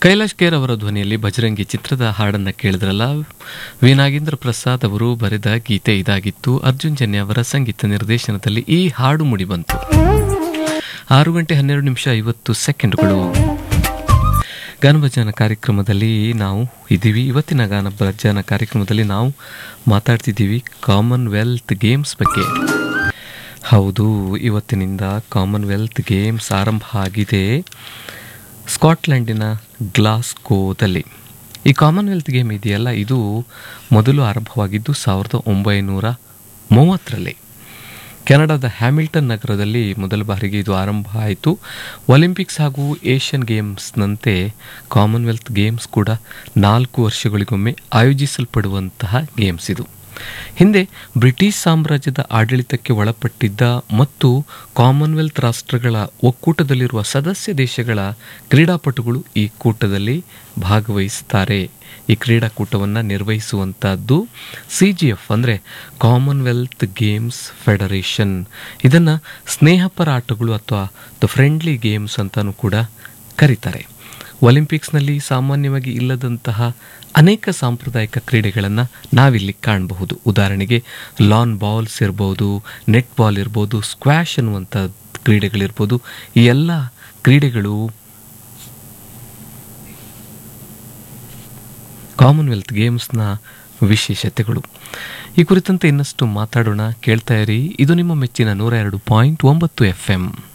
ಕೈಲಾಶ್ ಖೇರ್ ಅವರ ಧ್ವನಿಯಲ್ಲಿ ಬಜರಂಗಿ ಚಿತ್ರದ ಹಾಡನ್ನು ಕೇಳಿದ್ರಲ್ಲ ವಿ ನಾಗೇಂದ್ರ ಪ್ರಸಾದ್ ಅವರು ಬರೆದ ಗೀತೆ ಇದಾಗಿತ್ತು ಅರ್ಜುನ್ ಜನ್ಯ ಅವರ ಸಂಗೀತ ನಿರ್ದೇಶನದಲ್ಲಿ ಈ ಹಾಡು ಮುಡಿಬಂತು ಆರು ಗಂಟೆ ಹನ್ನೆರಡು ನಿಮಿಷ ಐವತ್ತು ಸೆಕೆಂಡ್ಗಳು ಗಾನಭಜನ ಕಾರ್ಯಕ್ರಮದಲ್ಲಿ ನಾವು ಇದ್ದೀವಿ ಇವತ್ತಿನ ಗಾನಭಜನ ಕಾರ್ಯಕ್ರಮದಲ್ಲಿ ನಾವು ಮಾತಾಡ್ತಿದ್ದೀವಿ ಕಾಮನ್ವೆಲ್ತ್ ಗೇಮ್ಸ್ ಬಗ್ಗೆ ಹೌದು ಇವತ್ತಿನಿಂದ ಕಾಮನ್ವೆಲ್ತ್ ಗೇಮ್ಸ್ ಆರಂಭ ಆಗಿದೆ ಸ್ಕಾಟ್ಲೆಂಡಿನ ಗ್ಲಾಸ್ಗೋದಲ್ಲಿ ಈ ಕಾಮನ್ವೆಲ್ತ್ ಗೇಮ್ ಇದೆಯಲ್ಲ ಇದು ಮೊದಲು ಆರಂಭವಾಗಿದ್ದು ಸಾವಿರದ ಒಂಬೈನೂರ ಮೂವತ್ತರಲ್ಲಿ ಕೆನಡಾದ ಹ್ಯಾಮಿಲ್ಟನ್ ನಗರದಲ್ಲಿ ಮೊದಲ ಬಾರಿಗೆ ಇದು ಆರಂಭ ಆಯಿತು ಒಲಿಂಪಿಕ್ಸ್ ಹಾಗೂ ಏಷ್ಯನ್ ಗೇಮ್ಸ್ನಂತೆ ಕಾಮನ್ವೆಲ್ತ್ ಗೇಮ್ಸ್ ಕೂಡ ನಾಲ್ಕು ವರ್ಷಗಳಿಗೊಮ್ಮೆ ಆಯೋಜಿಸಲ್ಪಡುವಂತಹ ಗೇಮ್ಸ್ ಇದು ಹಿಂದೆ ಬ್ರಿಟಿಷ್ ಸಾಮ್ರಾಜ್ಯದ ಆಡಳಿತಕ್ಕೆ ಒಳಪಟ್ಟಿದ್ದ ಮತ್ತು ಕಾಮನ್ವೆಲ್ತ್ ರಾಷ್ಟ್ರಗಳ ಒಕ್ಕೂಟದಲ್ಲಿರುವ ಸದಸ್ಯ ದೇಶಗಳ ಕ್ರೀಡಾಪಟುಗಳು ಈ ಕೂಟದಲ್ಲಿ ಭಾಗವಹಿಸುತ್ತಾರೆ ಈ ಕ್ರೀಡಾಕೂಟವನ್ನು ನಿರ್ವಹಿಸುವಂಥದ್ದು ಸಿ ಜಿ ಎಫ್ ಅಂದರೆ ಕಾಮನ್ವೆಲ್ತ್ ಗೇಮ್ಸ್ ಫೆಡರೇಷನ್ ಇದನ್ನು ಸ್ನೇಹಪರ ಆಟಗಳು ಅಥವಾ ದ ಫ್ರೆಂಡ್ಲಿ ಗೇಮ್ಸ್ ಅಂತಲೂ ಕೂಡ ಕರೀತಾರೆ ಒಲಿಂಪಿಕ್ಸ್ನಲ್ಲಿ ಸಾಮಾನ್ಯವಾಗಿ ಇಲ್ಲದಂತಹ ಅನೇಕ ಸಾಂಪ್ರದಾಯಿಕ ಕ್ರೀಡೆಗಳನ್ನು ನಾವಿಲ್ಲಿ ಕಾಣಬಹುದು ಉದಾಹರಣೆಗೆ ಲಾನ್ ಬಾಲ್ಸ್ ಇರ್ಬೋದು ನೆಟ್ ಬಾಲ್ ಇರ್ಬೋದು ಸ್ಕ್ವಾಶ್ ಅನ್ನುವಂಥ ಕ್ರೀಡೆಗಳಿರ್ಬೋದು ಈ ಎಲ್ಲ ಕ್ರೀಡೆಗಳು ಕಾಮನ್ವೆಲ್ತ್ ಗೇಮ್ಸ್ನ ವಿಶೇಷತೆಗಳು ಈ ಕುರಿತಂತೆ ಇನ್ನಷ್ಟು ಮಾತಾಡೋಣ ಕೇಳ್ತಾ ಇರಿ ಇದು ನಿಮ್ಮ ಮೆಚ್ಚಿನ ನೂರ ಎರಡು ಪಾಯಿಂಟ್ ಒಂಬತ್ತು ಎಫ್ ಎಂ